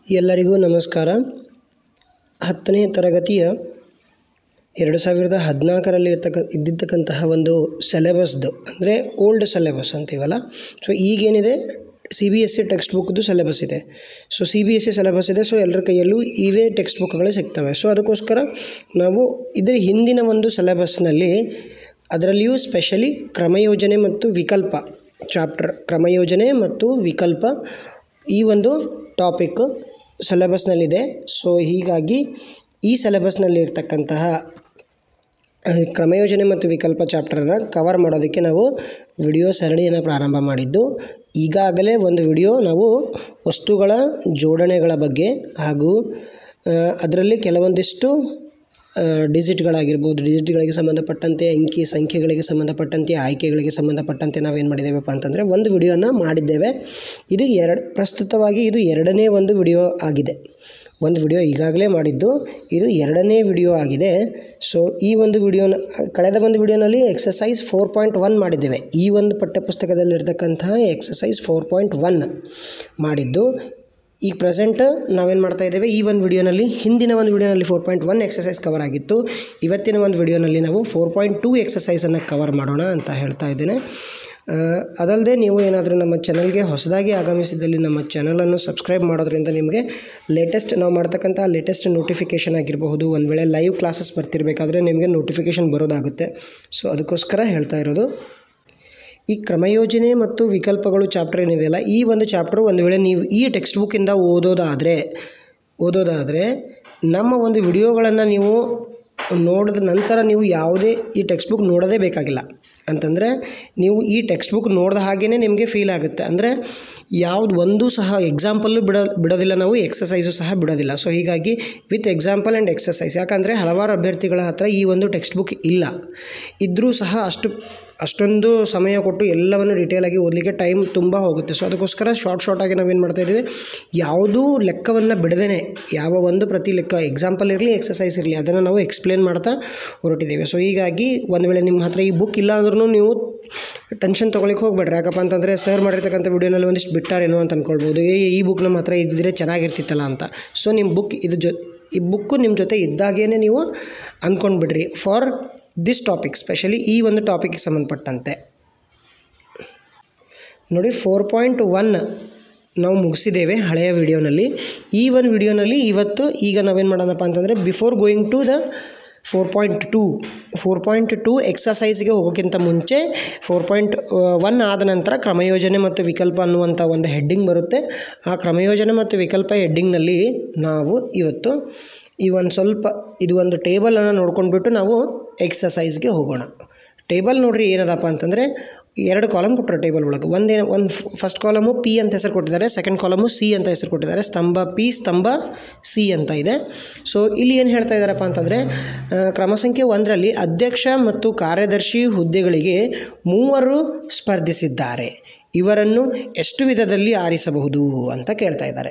ಎಲ್ಲರಿಗೂ ನಮಸ್ಕಾರ ಹತ್ತನೇ ತರಗತಿಯ ಎರಡು ಸಾವಿರದ ಹದಿನಾಲ್ಕರಲ್ಲಿ ಇರ್ತಕ್ಕ ಇದ್ದಿರ್ತಕ್ಕಂತಹ ಒಂದು ಸಿಲೆಬಸ್ದು ಅಂದರೆ ಓಲ್ಡ್ ಸಿಲೆಬಸ್ ಅಂತೀವಲ್ಲ ಸೊ ಈಗೇನಿದೆ C B S C text ಬುಕ್ದು ಸಿಲೆಬಸ್ ಇದೆ so C B S C syllabus ಇದೆ ಸೊ ಎಲ್ಲರ ಕೈಯಲ್ಲೂ ಇವೇ ಟೆಕ್ಸ್ಟ್ ಬುಕ್ಗಳು ಸಿಗ್ತವೆ ಸೊ ಅದಕ್ಕೋಸ್ಕರ ನಾವು ಇದರ ಹಿಂದಿನ ಒಂದು ಸಿಲೆಬಸ್ನಲ್ಲಿ ಅದರಲ್ಲಿಯೂ ಸ್ಪೆಷಲಿ ಕ್ರಮಯೋಜನೆ ಮತ್ತು ವಿಕಲ್ಪ ಚಾಪ್ಟರ್ ಕ್ರಮಯೋಜನೆ ಮತ್ತು ವಿಕಲ್ಪ ಈ ಒಂದು ಟಾಪಿಕ್ ಸಿಲೆಬಸ್ನಲ್ಲಿದೆ ಸೊ ಹೀಗಾಗಿ ಈ ಸಿಲೆಬಸ್ನಲ್ಲಿ ಇರ್ತಕ್ಕಂತಹ ಕ್ರಮಯೋಜನೆ ಮತ್ತು ವಿಕಲ್ಪ ಚಾಪ್ಟರನ್ನು ಕವರ್ ಮಾಡೋದಕ್ಕೆ ನಾವು ವಿಡಿಯೋ ಸರಣಿಯನ್ನು ಪ್ರಾರಂಭ ಮಾಡಿದ್ದು ಈಗಾಗಲೇ ಒಂದು ವಿಡಿಯೋ ನಾವು ವಸ್ತುಗಳ ಜೋಡಣೆಗಳ ಬಗ್ಗೆ ಹಾಗೂ ಅದರಲ್ಲಿ ಕೆಲವೊಂದಿಷ್ಟು ಡಿಜಿಟ್ಗಳಾಗಿರ್ಬೋದು ಡಿಜಿಟ್ಗಳಿಗೆ ಸಂಬಂಧಪಟ್ಟಂತೆ ಅಂಕಿ ಸಂಖ್ಯೆಗಳಿಗೆ ಸಂಬಂಧಪಟ್ಟಂತೆ ಆಯ್ಕೆಗಳಿಗೆ ಸಂಬಂಧಪಟ್ಟಂತೆ ನಾವೇನು ಮಾಡಿದ್ದೇವಪ್ಪ ಅಂತಂದರೆ ಒಂದು ವಿಡಿಯೋನ ಮಾಡಿದ್ದೇವೆ ಇದು ಎರಡು ಪ್ರಸ್ತುತವಾಗಿ ಇದು ಎರಡನೇ ಒಂದು ವಿಡಿಯೋ ಆಗಿದೆ ಒಂದು ವಿಡಿಯೋ ಈಗಾಗಲೇ ಮಾಡಿದ್ದು ಇದು ಎರಡನೇ ವಿಡಿಯೋ ಆಗಿದೆ ಸೊ ಈ ಒಂದು ವಿಡಿಯೋನ ಕಳೆದ ಒಂದು ವಿಡಿಯೋನಲ್ಲಿ ಎಕ್ಸಸೈಸ್ ಫೋರ್ ಪಾಯಿಂಟ್ ಒನ್ ಮಾಡಿದ್ದೇವೆ ಈ ಒಂದು ಪಠ್ಯಪುಸ್ತಕದಲ್ಲಿರ್ತಕ್ಕಂತಹ ಎಕ್ಸಸೈಸ್ ಫೋರ್ ಪಾಯಿಂಟ್ ಒನ್ ಮಾಡಿದ್ದು ಈಗ ಪ್ರೆಸೆಂಟ್ ನಾವೇನು ಮಾಡ್ತಾ ಇದ್ದೇವೆ ಈ ಒಂದು ವಿಡಿಯೋನಲ್ಲಿ ಹಿಂದಿನ ಒಂದು ವಿಡಿಯೋನಲ್ಲಿ four point one exercise cover ಆಗಿತ್ತು ಇವತ್ತಿನ ಒಂದು ವಿಡಿಯೋನಲ್ಲಿ ನಾವು ಫೋರ್ ಪಾಯಿಂಟ್ ಟೂ ಎಕ್ಸಸೈಸನ್ನು ಕವರ್ ಮಾಡೋಣ ಅಂತ ಹೇಳ್ತಾ ಇದ್ದೇನೆ ಅದಲ್ಲದೆ ನೀವು ಏನಾದರೂ ನಮ್ಮ ಚಾನಲ್ಗೆ ಹೊಸದಾಗಿ ಆಗಮಿಸಿದಲ್ಲಿ ನಮ್ಮ ಚಾನಲನ್ನು ಸಬ್ಸ್ಕ್ರೈಬ್ ಮಾಡೋದ್ರಿಂದ ನಿಮಗೆ ಲೇಟೆಸ್ಟ್ ನಾವು ಮಾಡ್ತಕ್ಕಂಥ ಲೇಟೆಸ್ಟ್ ನೋಟಿಫಿಕೇಷನ್ ಆಗಿರಬಹುದು ಒಂದು ವೇಳೆ ಲೈವ್ ಕ್ಲಾಸಸ್ ಬರ್ತಿರಬೇಕಾದ್ರೆ ನಿಮಗೆ ನೋಟಿಫಿಕೇಷನ್ ಬರೋದಾಗುತ್ತೆ ಸೊ ಅದಕ್ಕೋಸ್ಕರ ಹೇಳ್ತಾ ಇರೋದು ಈ ಕ್ರಮಯೋಜನೆ ಮತ್ತು ವಿಕಲ್ಪಗಳು ಚಾಪ್ಟರ್ ಏನಿದೆಯಲ್ಲ ಈ ಒಂದು ಚಾಪ್ಟರು ಒಂದು ವೇಳೆ ನೀವು ಈ ಟೆಕ್ಸ್ಟ್ ಬುಕ್ಕಿಂದ ಓದೋದಾದರೆ ಓದೋದಾದರೆ ನಮ್ಮ ಒಂದು ವಿಡಿಯೋಗಳನ್ನು ನೀವು ನೋಡಿದ ನಂತರ ನೀವು ಯಾವುದೇ ಈ ಟೆಕ್ಸ್ಟ್ ಬುಕ್ ನೋಡೋದೇ ಬೇಕಾಗಿಲ್ಲ ಅಂತಂದರೆ ನೀವು ಈ ಟೆಕ್ಸ್ಟ್ ಬುಕ್ ನೋಡಿದ ಹಾಗೇ ನಿಮಗೆ ಫೀಲ್ ಆಗುತ್ತೆ ಅಂದರೆ ಯಾವುದು ಒಂದು ಸಹ ಎಕ್ಸಾಂಪಲ್ಲು ಬಿಡೋ ಬಿಡೋದಿಲ್ಲ ನಾವು ಎಕ್ಸಸೈಸು ಸಹ ಬಿಡೋದಿಲ್ಲ ಸೊ ಹೀಗಾಗಿ ವಿತ್ ಎಕ್ಸಾಂಪಲ್ ಆ್ಯಂಡ್ ಎಕ್ಸಸೈಸ್ ಯಾಕಂದರೆ ಹಲವಾರು ಅಭ್ಯರ್ಥಿಗಳ ಹತ್ರ ಈ ಒಂದು ಟೆಕ್ಸ್ಟ್ ಬುಕ್ ಇಲ್ಲ ಇದ್ದರೂ ಸಹ ಅಷ್ಟು ಅಷ್ಟೊಂದು ಸಮಯ ಕೊಟ್ಟು ಎಲ್ಲವನ್ನು ಡಿಟೇಲಾಗಿ ಓದಲಿಕ್ಕೆ ಟೈಮ್ ತುಂಬ ಹೋಗುತ್ತೆ ಸೊ ಅದಕ್ಕೋಸ್ಕರ ಶಾರ್ಟ್ ಶಾರ್ಟಾಗಿ ನಾವೇನು ಮಾಡ್ತಾಯಿದ್ದೀವಿ ಯಾವುದೂ ಲೆಕ್ಕವನ್ನು ಬಿಡದೇ ಯಾವ ಒಂದು ಪ್ರತಿ ಲೆಕ್ಕ ಎಕ್ಸಾಂಪಲ್ ಇರಲಿ ಎಕ್ಸಸೈಸ್ ಇರಲಿ ಅದನ್ನು ನಾವು ಎಕ್ಸ್ಪ್ಲೇನ್ ಮಾಡ್ತಾ ಹೊರಟಿದ್ದೇವೆ ಸೊ ಹೀಗಾಗಿ ಒಂದು ವೇಳೆ ನಿಮ್ಮ ಹತ್ರ ಈ ಬುಕ್ ಇಲ್ಲ ಅಂದ್ರೂ ನೀವು ಟೆನ್ಷನ್ ತೊಗೊಳಿಕ್ಕೆ ಹೋಗ್ಬೇಡ್ರಿ ಯಾಕಪ್ಪ ಅಂತಂದರೆ ಸರ್ ಮಾಡಿರ್ತಕ್ಕಂಥ ವಿಡಿಯೋನಲ್ಲಿ ಒಂದಿಷ್ಟು ಬಿಟ್ಟಾರೇನೋ ಅಂತ ಅಂದ್ಕೊಳ್ಬೋದು ಏ ಈ ಬುಕ್ ನಮ್ಮ ಹತ್ರ ಇದ್ದಿದ್ರೆ ಚೆನ್ನಾಗಿರ್ತಿತ್ತಲ್ಲ ಅಂತ ಸೊ ನಿಮ್ಮ ಬುಕ್ ಇದು ಜೊ ಈ ಬುಕ್ಕು ನಿಮ್ಮ ಜೊತೆ ಇದ್ದಾಗೇ ನೀವು ಅಂದ್ಕೊಂಡು ಬಿಡ್ರಿ ಫಾರ್ ದಿಸ್ ಟಾಪಿಕ್ ಸ್ಪೆಷಲಿ ಈ ಒಂದು ಟಾಪಿಕ್ಗೆ ಸಂಬಂಧಪಟ್ಟಂತೆ ನೋಡಿ ಫೋರ್ ಪಾಯಿಂಟ್ ಒನ್ ನಾವು ಮುಗಿಸಿದ್ದೇವೆ ಹಳೆಯ ವಿಡಿಯೋನಲ್ಲಿ ಈ ಒಂದು ವಿಡಿಯೋನಲ್ಲಿ ಇವತ್ತು ಈಗ ನಾವೇನು ಮಾಡೋಣಪ್ಪ ಅಂತಂದರೆ before going to the four point two four point two ಎಕ್ಸಸೈಸ್ಗೆ ಹೋಗೋಕ್ಕಿಂತ ಮುಂಚೆ ಫೋರ್ ಪಾಯಿಂಟ್ ಒನ್ ಆದ ನಂತರ ಕ್ರಮಯೋಜನೆ ಮತ್ತು ವಿಕಲ್ಪ ಅನ್ನುವಂಥ ಒಂದು ಹೆಡ್ಡಿಂಗ್ ಬರುತ್ತೆ ಆ ಕ್ರಮಯೋಜನೆ ಮತ್ತು ವಿಕಲ್ಪ ಹೆಡ್ಡಿಂಗ್ನಲ್ಲಿ ನಾವು ಇವತ್ತು ಈ ಒಂದು ಸ್ವಲ್ಪ ಇದು ಒಂದು ಟೇಬಲನ್ನು ನೋಡ್ಕೊಂಡ್ಬಿಟ್ಟು ನಾವು ಎಕ್ಸಸೈಸ್ಗೆ ಹೋಗೋಣ ಟೇಬಲ್ ನೋಡಿರಿ ಏನದಪ್ಪ ಅಂತಂದರೆ ಎರಡು ಕಾಲಮ್ ಕೊಟ್ಟರು ಟೇಬಲ್ ಒಳಗೆ ಒಂದೇ ಒಂದು ಫಸ್ಟ್ ಕಾಲಮು ಪಿ ಅಂತ ಹೆಸರು ಕೊಟ್ಟಿದ್ದಾರೆ ಸೆಕೆಂಡ್ ಕಾಲಮು ಸಿ ಅಂತ ಹೆಸರು ಕೊಟ್ಟಿದ್ದಾರೆ ಸ್ತಂಭ ಪಿ ಸ್ತಂಭ ಸಿ ಅಂತ ಇದೆ ಸೊ ಇಲ್ಲಿ ಏನು ಹೇಳ್ತಾ ಇದ್ದಾರಪ್ಪ ಅಂತಂದರೆ ಕ್ರಮ ಸಂಖ್ಯೆ ಒಂದರಲ್ಲಿ ಅಧ್ಯಕ್ಷ ಮತ್ತು ಕಾರ್ಯದರ್ಶಿ ಹುದ್ದೆಗಳಿಗೆ ಮೂವರು ಸ್ಪರ್ಧಿಸಿದ್ದಾರೆ ಇವರನ್ನು ಎಷ್ಟು ವಿಧದಲ್ಲಿ ಆರಿಸಬಹುದು ಅಂತ ಕೇಳ್ತಾ ಇದ್ದಾರೆ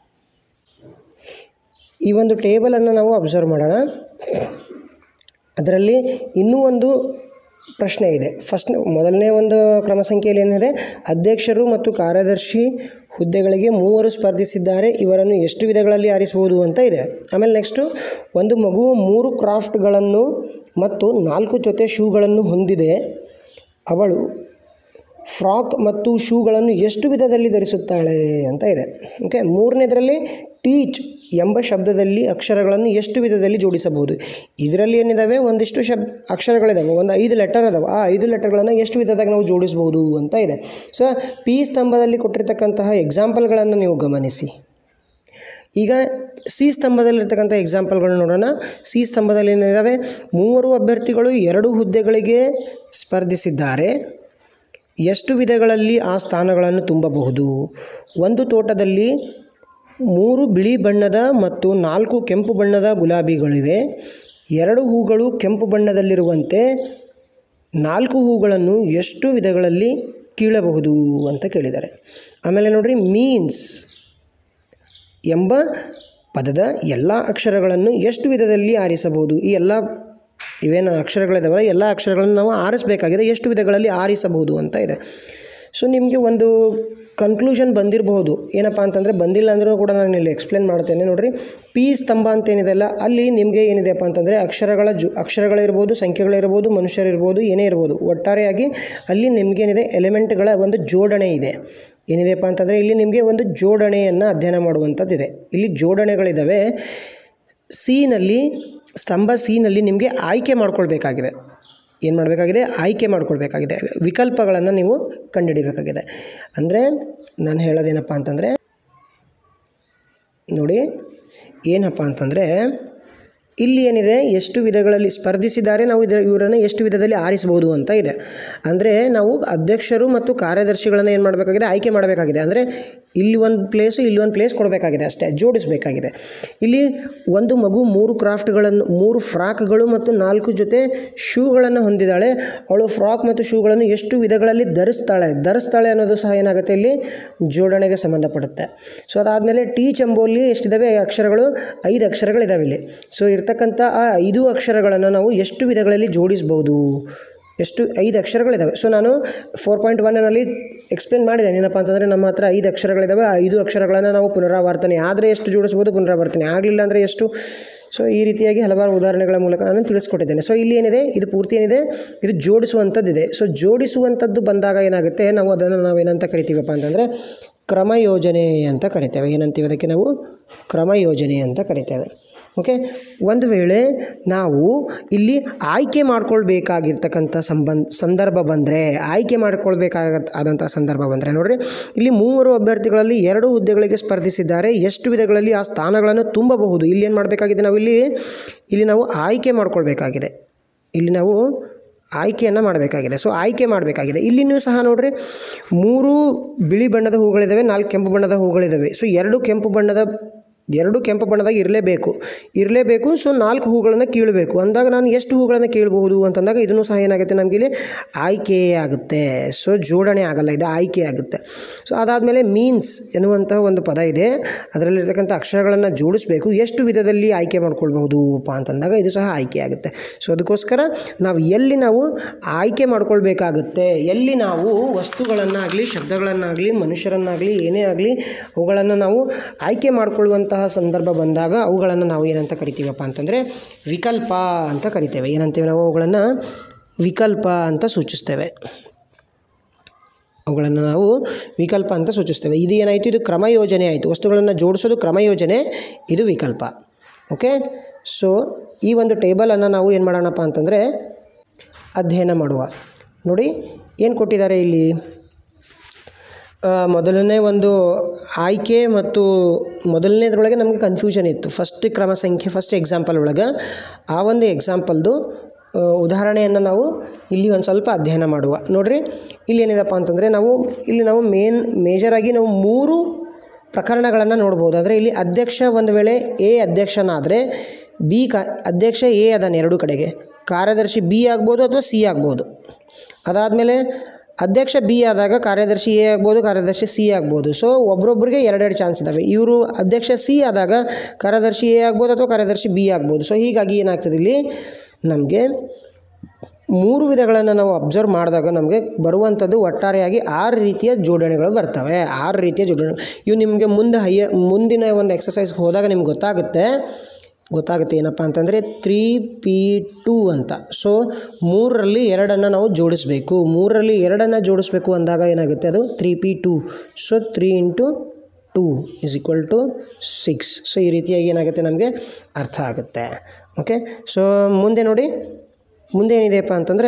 ಈ ಒಂದು ಟೇಬಲನ್ನು ನಾವು ಅಬ್ಸರ್ವ್ ಮಾಡೋಣ ಅದರಲ್ಲಿ ಇನ್ನೂ ಒಂದು ಪ್ರಶ್ನೆ ಇದೆ ಫಸ್ಟ್ ಮೊದಲನೇ ಒಂದು ಕ್ರಮ ಸಂಖ್ಯೆಯಲ್ಲಿ ಏನಿದೆ ಅಧ್ಯಕ್ಷರು ಮತ್ತು ಕಾರ್ಯದರ್ಶಿ ಹುದ್ದೆಗಳಿಗೆ ಮೂವರು ಸ್ಪರ್ಧಿಸಿದ್ದಾರೆ ಇವರನ್ನು ಎಷ್ಟು ವಿಧಗಳಲ್ಲಿ ಆರಿಸಬಹುದು ಅಂತ ಇದೆ ಆಮೇಲೆ ನೆಕ್ಸ್ಟು ಒಂದು ಮಗುವು ಮೂರು ಕ್ರಾಫ್ಟ್ಗಳನ್ನು ಮತ್ತು ನಾಲ್ಕು ಜೊತೆ ಶೂಗಳನ್ನು ಹೊಂದಿದೆ ಅವಳು ಫ್ರಾಕ್ ಮತ್ತು ಶೂಗಳನ್ನು ಎಷ್ಟು ವಿಧದಲ್ಲಿ ಧರಿಸುತ್ತಾಳೆ ಅಂತ ಇದೆ ಓಕೆ ಮೂರನೇದರಲ್ಲಿ ಟೀಚ್ ಎಂಬ ಶಬ್ದದಲ್ಲಿ ಅಕ್ಷರಗಳನ್ನು ಎಷ್ಟು ವಿಧದಲ್ಲಿ ಜೋಡಿಸಬಹುದು ಇದರಲ್ಲಿ ಏನಿದ್ದಾವೆ ಒಂದಿಷ್ಟು ಶಬ್ ಅಕ್ಷರಗಳಿದ್ದಾವೆ ಒಂದು ಐದು ಲೆಟರ್ ಅದಾವೆ ಆ ಐದು ಲೆಟರ್ಗಳನ್ನು ಎಷ್ಟು ವಿಧದಾಗ ನಾವು ಜೋಡಿಸ್ಬೋದು ಅಂತ ಇದೆ ಸೊ ಪಿ ಸ್ತಂಭದಲ್ಲಿ ಕೊಟ್ಟಿರ್ತಕ್ಕಂತಹ ಎಕ್ಸಾಂಪಲ್ಗಳನ್ನು ನೀವು ಗಮನಿಸಿ ಈಗ ಸಿ ಸ್ತಂಭದಲ್ಲಿರ್ತಕ್ಕಂಥ ಎಕ್ಸಾಂಪಲ್ಗಳನ್ನ ನೋಡೋಣ ಸಿ ಸ್ತಂಭದಲ್ಲಿ ಏನಿದ್ದಾವೆ ಮೂವರು ಅಭ್ಯರ್ಥಿಗಳು ಎರಡು ಹುದ್ದೆಗಳಿಗೆ ಸ್ಪರ್ಧಿಸಿದ್ದಾರೆ ಎಷ್ಟು ವಿಧಗಳಲ್ಲಿ ಆ ಸ್ಥಾನಗಳನ್ನು ತುಂಬಬಹುದು ಒಂದು ತೋಟದಲ್ಲಿ ಮೂರು ಬಿಳಿ ಬಣ್ಣದ ಮತ್ತು ನಾಲ್ಕು ಕೆಂಪು ಬಣ್ಣದ ಗುಲಾಬಿಗಳಿವೆ ಎರಡು ಹೂಗಳು ಕೆಂಪು ಬಣ್ಣದಲ್ಲಿರುವಂತೆ ನಾಲ್ಕು ಹೂಗಳನ್ನು ಎಷ್ಟು ವಿಧಗಳಲ್ಲಿ ಕೀಳಬಹುದು ಅಂತ ಕೇಳಿದ್ದಾರೆ ಆಮೇಲೆ ನೋಡ್ರಿ ಮೀನ್ಸ್ ಎಂಬ ಪದದ ಎಲ್ಲ ಅಕ್ಷರಗಳನ್ನು ಎಷ್ಟು ವಿಧದಲ್ಲಿ ಆರಿಸಬಹುದು ಈ ಎಲ್ಲ ಇವೇನು ಅಕ್ಷರಗಳಿದಾವಲ್ಲ ಎಲ್ಲ ಅಕ್ಷರಗಳನ್ನು ನಾವು ಆರಿಸಬೇಕಾಗಿದೆ ಎಷ್ಟು ವಿಧಗಳಲ್ಲಿ ಆರಿಸಬಹುದು ಅಂತ ಇದೆ ಸೊ ನಿಮಗೆ ಒಂದು ಕನ್ಕ್ಲೂಷನ್ ಬಂದಿರಬಹುದು ಏನಪ್ಪ ಅಂತಂದರೆ ಬಂದಿಲ್ಲ ಅಂದ್ರೂ ಕೂಡ ನಾನು ಇಲ್ಲಿ ಎಕ್ಸ್ಪ್ಲೇನ್ ಮಾಡ್ತೇನೆ ನೋಡಿರಿ ಪಿ ಸ್ತಂಭ ಅಂತ ಏನಿದೆಲ್ಲ ಅಲ್ಲಿ ನಿಮಗೆ ಏನಿದೆಯಪ್ಪ ಅಂತಂದರೆ ಅಕ್ಷರಗಳ ಜು ಅಕ್ಷರಗಳಿರ್ಬೋದು ಸಂಖ್ಯೆಗಳಿರ್ಬೋದು ಮನುಷ್ಯರಿರ್ಬೋದು ಏನೇ ಇರ್ಬೋದು ಒಟ್ಟಾರೆಯಾಗಿ ಅಲ್ಲಿ ನಿಮಗೇನಿದೆ ಎಲಿಮೆಂಟ್ಗಳ ಒಂದು ಜೋಡಣೆ ಇದೆ ಏನಿದೆಯಪ್ಪ ಅಂತಂದರೆ ಇಲ್ಲಿ ನಿಮಗೆ ಒಂದು ಜೋಡಣೆಯನ್ನು ಅಧ್ಯಯನ ಮಾಡುವಂಥದ್ದಿದೆ ಇಲ್ಲಿ ಜೋಡಣೆಗಳಿದ್ದಾವೆ ಸಿನಲ್ಲಿ ಸ್ತಂಭ ಸಿನಲ್ಲಿ ನಿಮಗೆ ಆಯ್ಕೆ ಮಾಡ್ಕೊಳ್ಬೇಕಾಗಿದೆ ಏನು ಮಾಡಬೇಕಾಗಿದೆ ಆಯ್ಕೆ ಮಾಡ್ಕೊಳ್ಬೇಕಾಗಿದೆ ವಿಕಲ್ಪಗಳನ್ನು ನೀವು ಕಂಡುಹಿಡಿಬೇಕಾಗಿದೆ ಅಂದರೆ ನಾನು ಹೇಳೋದೇನಪ್ಪ ಅಂತಂದರೆ ನೋಡಿ ಏನಪ್ಪ ಅಂತಂದರೆ ಇಲ್ಲಿ ಏನಿದೆ ಎಷ್ಟು ವಿಧಗಳಲ್ಲಿ ಸ್ಪರ್ಧಿಸಿದ್ದಾರೆ ನಾವು ಇದರ ಇವರನ್ನು ಎಷ್ಟು ವಿಧದಲ್ಲಿ ಆರಿಸ್ಬೋದು ಅಂತ ಇದೆ ಅಂದರೆ ನಾವು ಅಧ್ಯಕ್ಷರು ಮತ್ತು ಕಾರ್ಯದರ್ಶಿಗಳನ್ನು ಏನು ಮಾಡಬೇಕಾಗಿದೆ ಆಯ್ಕೆ ಮಾಡಬೇಕಾಗಿದೆ ಅಂದರೆ ಇಲ್ಲಿ ಒಂದು ಪ್ಲೇಸು ಇಲ್ಲಿ ಒಂದು ಪ್ಲೇಸ್ ಕೊಡಬೇಕಾಗಿದೆ ಅಷ್ಟೇ ಜೋಡಿಸಬೇಕಾಗಿದೆ ಇಲ್ಲಿ ಒಂದು ಮಗು ಮೂರು ಕ್ರಾಫ್ಟ್ಗಳನ್ನು ಮೂರು ಫ್ರಾಕ್ಗಳು ಮತ್ತು ನಾಲ್ಕು ಜೊತೆ ಶೂಗಳನ್ನು ಹೊಂದಿದ್ದಾಳೆ ಅವಳು ಫ್ರಾಕ್ ಮತ್ತು ಶೂಗಳನ್ನು ಎಷ್ಟು ವಿಧಗಳಲ್ಲಿ ಧರಿಸ್ತಾಳೆ ಧರಿಸ್ತಾಳೆ ಅನ್ನೋದು ಸಹ ಏನಾಗುತ್ತೆ ಇಲ್ಲಿ ಜೋಡಣೆಗೆ ಸಂಬಂಧಪಡುತ್ತೆ ಸೊ ಅದಾದಮೇಲೆ ಟಿ ಚಂಬೋಲಿ ಎಷ್ಟಿದ್ದಾವೆ ಅಕ್ಷರಗಳು ಐದು ಅಕ್ಷರಗಳಿದ್ದಾವೆ ಇಲ್ಲಿ ಸೊ ಇರ್ತಕ್ಕಂಥ ಆ ಐದು ಅಕ್ಷರಗಳನ್ನು ನಾವು ಎಷ್ಟು ವಿಧಗಳಲ್ಲಿ ಜೋಡಿಸ್ಬೋದು ಎಷ್ಟು ಐದು ಅಕ್ಷರಗಳಿದ್ದಾವೆ ಸೊ ನಾನು ಫೋರ್ ಪಾಯಿಂಟ್ ಒನ್ನಲ್ಲಿ ಎಕ್ಸ್ಪ್ಲೇನ್ ಮಾಡಿದ್ದೇನೆ ಏನಪ್ಪ ಅಂತಂದರೆ ನಮ್ಮ ಹತ್ರ ಐದು ಅಕ್ಷರಗಳಿದ್ದಾವೆ ಆ ಐದು ಅಕ್ಷರಗಳನ್ನು ನಾವು ಪುನರಾವರ್ತನೆ ಆದರೆ ಎಷ್ಟು ಜೋಡಿಸ್ಬೋದು ಪುನರಾವರ್ತನೆ ಆಗಲಿಲ್ಲ ಅಂದರೆ ಎಷ್ಟು ಸೊ ಈ ರೀತಿಯಾಗಿ ಹಲವಾರು ಉದಾಹರಣೆಗಳ ಮೂಲಕ ನಾನು ತಿಳಿಸ್ಕೊಟ್ಟಿದ್ದೇನೆ ಸೊ ಇಲ್ಲಿ ಏನಿದೆ ಇದು ಪೂರ್ತಿ ಏನಿದೆ ಇದು ಜೋಡಿಸುವಂಥದ್ದಿದೆ ಸೊ ಜೋಡಿಸುವಂಥದ್ದು ಬಂದಾಗ ಏನಾಗುತ್ತೆ ನಾವು ಅದನ್ನು ನಾವು ಏನಂತ ಕರಿತೀವಪ್ಪ ಅಂತಂದರೆ ಕ್ರಮ ಯೋಜನೆ ಅಂತ ಕರಿತೇವೆ ಏನಂತೀವಿ ಅದಕ್ಕೆ ನಾವು ಕ್ರಮ ಯೋಜನೆ ಅಂತ ಕರಿತೇವೆ ಓಕೆ ಒಂದು ವೇಳೆ ನಾವು ಇಲ್ಲಿ ಆಯ್ಕೆ ಮಾಡ್ಕೊಳ್ಬೇಕಾಗಿರ್ತಕ್ಕಂಥ ಸಂಬಂಧ ಸಂದರ್ಭ ಬಂದರೆ ಆಯ್ಕೆ ಮಾಡ್ಕೊಳ್ಬೇಕಾಗ ಆದಂಥ ಸಂದರ್ಭ ಬಂದರೆ ನೋಡಿರಿ ಇಲ್ಲಿ ಮೂವರು ಅಭ್ಯರ್ಥಿಗಳಲ್ಲಿ ಎರಡು ಹುದ್ದೆಗಳಿಗೆ ಸ್ಪರ್ಧಿಸಿದ್ದಾರೆ ಎಷ್ಟು ವಿಧಗಳಲ್ಲಿ ಆ ಸ್ಥಾನಗಳನ್ನು ತುಂಬಬಹುದು ಇಲ್ಲಿ ಏನು ಮಾಡಬೇಕಾಗಿದೆ ನಾವು ಇಲ್ಲಿ ಇಲ್ಲಿ ನಾವು ಆಯ್ಕೆ ಮಾಡ್ಕೊಳ್ಬೇಕಾಗಿದೆ ಇಲ್ಲಿ ನಾವು ಆಯ್ಕೆಯನ್ನು ಮಾಡಬೇಕಾಗಿದೆ ಸೊ ಆಯ್ಕೆ ಮಾಡಬೇಕಾಗಿದೆ ಇಲ್ಲಿನೂ ಸಹ ನೋಡ್ರಿ ಮೂರು ಬಿಳಿ ಬಣ್ಣದ ಹೂಗಳಿದ್ದಾವೆ ನಾಲ್ಕು ಕೆಂಪು ಬಣ್ಣದ ಹೂಗಳಿದ್ದಾವೆ ಸೊ ಎರಡು ಕೆಂಪು ಬಣ್ಣದ ಎರಡು ಕೆಂಪು ಬಣ್ಣದಾಗ ಇರಲೇಬೇಕು ಇರಲೇಬೇಕು ಸೊ ನಾಲ್ಕು ಹೂಗಳನ್ನು ಕೀಳಬೇಕು ಅಂದಾಗ ನಾನು ಎಷ್ಟು ಹೂಗಳನ್ನು ಕೀಳಬಹುದು ಅಂತಂದಾಗ ಇದನ್ನು ಸಹ ಏನಾಗುತ್ತೆ ನಮಗೆ ಇಲ್ಲಿ ಆಯ್ಕೆ ಆಗುತ್ತೆ ಸೊ ಜೋಡಣೆ ಆಗಲ್ಲ ಇದು ಆಯ್ಕೆ ಆಗುತ್ತೆ ಸೊ ಅದಾದಮೇಲೆ ಮೀನ್ಸ್ ಎನ್ನುವಂತಹ ಒಂದು ಪದ ಇದೆ ಅದರಲ್ಲಿರ್ತಕ್ಕಂಥ ಅಕ್ಷರಗಳನ್ನು ಜೋಡಿಸಬೇಕು ಎಷ್ಟು ವಿಧದಲ್ಲಿ ಆಯ್ಕೆ ಮಾಡ್ಕೊಳ್ಬಹುದು ಅಪ್ಪ ಅಂತಂದಾಗ ಇದು ಸಹ ಆಯ್ಕೆ ಆಗುತ್ತೆ ಸೊ ಅದಕ್ಕೋಸ್ಕರ ನಾವು ಎಲ್ಲಿ ನಾವು ಆಯ್ಕೆ ಮಾಡ್ಕೊಳ್ಬೇಕಾಗುತ್ತೆ ಎಲ್ಲಿ ನಾವು ವಸ್ತುಗಳನ್ನಾಗಲಿ ಶಬ್ದಗಳನ್ನಾಗಲಿ ಮನುಷ್ಯರನ್ನಾಗಲಿ ಏನೇ ಆಗಲಿ ಅವುಗಳನ್ನು ನಾವು ಆಯ್ಕೆ ಮಾಡಿಕೊಳ್ಳುವಂತಹ ಸಂದರ್ಭ ಬಂದಾಗ ಅವುಗಳನ್ನು ನಾವು ಏನಂತ ಕರಿತೀವಪ್ಪ ಅಂತಂದರೆ ವಿಕಲ್ಪ ಅಂತ ಕರಿತೇವೆ ಏನಂತೀವಿ ನಾವು ಅವುಗಳನ್ನು ವಿಕಲ್ಪ ಅಂತ ಸೂಚಿಸ್ತೇವೆ ಅವುಗಳನ್ನು ನಾವು ವಿಕಲ್ಪ ಅಂತ ಸೂಚಿಸ್ತೇವೆ ಇದು ಏನಾಯಿತು ಇದು ಕ್ರಮ ಯೋಜನೆ ಆಯಿತು ವಸ್ತುಗಳನ್ನು ಜೋಡಿಸೋದು ಕ್ರಮ ಯೋಜನೆ ಇದು ವಿಕಲ್ಪ ಓಕೆ ಸೊ ಈ ಒಂದು ಟೇಬಲನ್ನು ನಾವು ಏನು ಮಾಡೋಣಪ್ಪ ಅಂತಂದರೆ ಅಧ್ಯಯನ ಮಾಡುವ ನೋಡಿ ಏನು ಕೊಟ್ಟಿದ್ದಾರೆ ಇಲ್ಲಿ ಆ, ಮೊದಲನೇ ಒಂದು ಆಯ್ಕೆ ಮತ್ತು ಮೊದಲನೇದ್ರೊಳಗೆ ನಮಗೆ ಕನ್ಫ್ಯೂಷನ್ ಇತ್ತು ಫಸ್ಟ್ ಕ್ರಮ ಸಂಖ್ಯೆ ಫಸ್ಟ್ ಎಕ್ಸಾಂಪಲ್ ಒಳಗೆ ಆ ಒಂದು ಎಕ್ಸಾಂಪಲ್ದು ಆ, ಉದಾಹರಣೆಯನ್ನು ನಾವು ಇಲ್ಲಿ ಒಂದು ಸ್ವಲ್ಪ ಅಧ್ಯಯನ ಮಾಡುವ ನೋಡ್ರಿ ಇಲ್ಲಿ ಏನಿದೆಪ್ಪ ಅಂತಂದರೆ ನಾವು ಇಲ್ಲಿ ನಾವು ಮೇನ್ ಮೇಜರಾಗಿ ನಾವು ಮೂರು ಪ್ರಕರಣಗಳನ್ನು ನೋಡ್ಬೋದು ಆದರೆ ಇಲ್ಲಿ ಅಧ್ಯಕ್ಷ ಒಂದು ವೇಳೆ ಎ ಅಧ್ಯಕ್ಷನಾದರೆ ಬಿ ಕ ಅಧ್ಯಕ್ಷ ಎ ಅದಾನೆ ಎರಡು ಕಡೆಗೆ ಕಾರ್ಯದರ್ಶಿ ಬಿ ಆಗ್ಬೋದು ಅಥವಾ ಸಿ ಆಗ್ಬೋದು ಅದಾದಮೇಲೆ ಅಧ್ಯಕ್ಷ ಬಿ ಆದಾಗ ಕಾರ್ಯದರ್ಶಿ ಎ ಆಗ್ಬೋದು ಕಾರ್ಯದರ್ಶಿ ಸಿ ಆಗ್ಬೋದು ಸೊ ಒಬ್ರೊಬ್ರಿಗೆ ಎರಡೆರಡು ಚಾನ್ಸ್ ಇದ್ದಾವೆ ಇವರು ಅಧ್ಯಕ್ಷ ಸಿ ಆದಾಗ ಕಾರ್ಯದರ್ಶಿ ಎ ಆಗ್ಬೋದು ಅಥವಾ ಕಾರ್ಯದರ್ಶಿ ಬಿ ಆಗ್ಬೋದು ಸೊ ಹೀಗಾಗಿ ಏನಾಗ್ತದೆ ಇಲ್ಲಿ ನಮಗೆ ಮೂರು ವಿಧಗಳನ್ನು ನಾವು ಅಬ್ಸರ್ವ್ ಮಾಡಿದಾಗ ನಮಗೆ ಬರುವಂಥದ್ದು ಒಟ್ಟಾರೆಯಾಗಿ ಆರು ರೀತಿಯ ಜೋಡಣೆಗಳು ಬರ್ತವೆ ಆರು ರೀತಿಯ ಜೋಡಣೆ ಇವು ನಿಮಗೆ ಮುಂದೆ ಹೈಯ ಮುಂದಿನ ಒಂದು ಎಕ್ಸಸೈಸ್ಗೆ ಹೋದಾಗ ನಿಮ್ಗೆ ಗೊತ್ತಾಗುತ್ತೆ ಗೊತ್ತಾಗುತ್ತೆ ಏನಪ್ಪ ಅಂತಂದರೆ ತ್ರೀ ಪಿ ಟೂ ಅಂತ ಸೊ ಮೂರರಲ್ಲಿ ಎರಡನ್ನು ನಾವು ಜೋಡಿಸಬೇಕು ಮೂರರಲ್ಲಿ ಎರಡನ್ನು ಜೋಡಿಸ್ಬೇಕು ಅಂದಾಗ ಏನಾಗುತ್ತೆ ಅದು three P two so three into two is equal to six so ಈ ರೀತಿಯಾಗಿ ಏನಾಗುತ್ತೆ ನಮಗೆ ಅರ್ಥ ಆಗುತ್ತೆ ಓಕೆ ಸೊ ಮುಂದೆ ನೋಡಿ ಮುಂದೆ ಏನಿದೆಯಪ್ಪ ಅಂತಂದರೆ